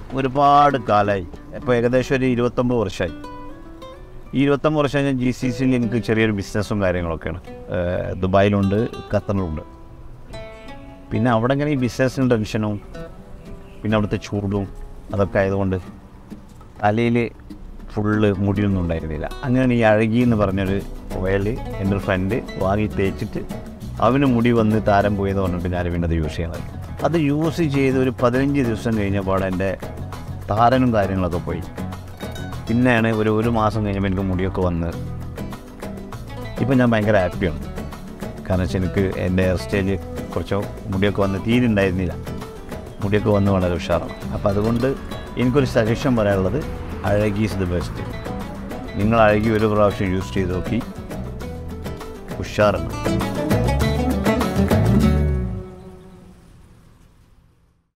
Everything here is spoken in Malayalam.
ഒരുപാട് കാലമായി ഇപ്പോൾ ഏകദേശം ഒരു ഇരുപത്തൊമ്പത് വർഷമായി ഈ ഇരുപത്തൊമ്പത് വർഷം ഞാൻ ജി സി സിയിൽ എനിക്ക് ചെറിയൊരു ബിസിനസ്സും കാര്യങ്ങളൊക്കെയാണ് ഏഹ് ദുബായിലുണ്ട് ഖത്തറിലുണ്ട് പിന്നെ അവിടെ ഇങ്ങനെ ഈ ബിസിനസ്സിന് ടെൻഷനും പിന്നെ അവിടുത്തെ ചൂടും അതൊക്കെ ആയതുകൊണ്ട് തലയിൽ ഫുള്ള് മുടിയൊന്നും ഉണ്ടായിരുന്നില്ല അങ്ങനെ ഈ അഴകി എന്ന് പറഞ്ഞൊരു ഓയിൽ എൻ്റെ ഒരു ഫ്രണ്ട് വാങ്ങി തേച്ചിട്ട് അവന് മുടി വന്ന് താരം പോയെന്ന് പറഞ്ഞിട്ട് ഞാൻ പിന്നെ അത് യൂസ് ചെയ്യുന്നത് അത് യൂസ് ചെയ്ത് ഒരു പതിനഞ്ച് ദിവസം കഴിഞ്ഞപ്പോൾ എൻ്റെ താരനും കാര്യങ്ങളൊക്കെ പോയി പിന്നെയാണ് ഒരു ഒരു മാസം കഴിഞ്ഞപ്പോൾ എനിക്ക് മുടിയൊക്കെ വന്ന് ഇപ്പം ഞാൻ ഭയങ്കര ഹാപ്പിയാണ് കാരണം വെച്ചാൽ എനിക്ക് എൻ്റെ ഹെയർ സ്റ്റൈല് കുറച്ച് മുടിയൊക്കെ വന്ന് തീരെ ഉണ്ടായിരുന്നില്ല മുടിയൊക്കെ വന്ന് വളരെ ഉഷാറാണ് അപ്പോൾ അതുകൊണ്ട് എനിക്കൊരു സജഷൻ പറയാനുള്ളത് അഴകി ഇസ് ദ ബെസ്റ്റ് നിങ്ങൾ അഴകി ഒരു പ്രാവശ്യം യൂസ് ചെയ്ത് നോക്കി ഉഷാറാണ്